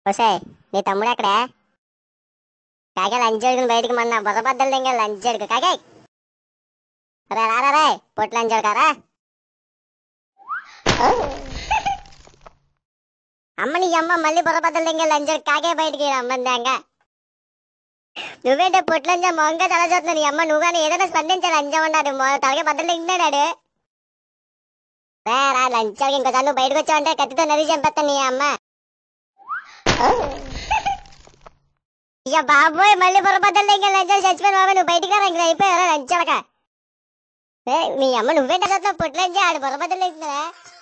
వసే నీ తమ్ముడు ఎక్కడే కాకే లంచ్ అడుగుని బయటికి మొన్న బుర్రబద్దలు దింగా లంచ్ అడుగు కాకే రే రారా రే పొట్టు లంచ్ అడుగారా అమ్మ నీ అమ్మ మళ్ళీ బుర్రబద్దలు దింగా లంచ్ అడుగు కాకే బయటికి అమ్మందాంగా నువ్వేంటే పొట్లంజా మొంగ తల చూస్తున్నా నీ అమ్మ నువ్వు కానీ ఏదైనా స్పందించాలి లంచం ఉన్నాడు తలగే బద్దలు దింగినాడు రా రా లంచ్ అడిగి ఇంకోసారి నువ్వు బయటకు వచ్చావంటే కత్తితో నరి చంపేస్తాను నీ అమ్మ ఇక బాబోయ్ మళ్ళీ పొరపద్దలు ఇంకా లంచాలు చచ్చిపోయిన బాబు నువ్వు బయటికి రా ఇంకా అయిపోయారా లంచాలక నీ అమ్మ నువ్వేంటే అసలు పొట్లంచి ఆడు పొరపద్దలు వేసిందా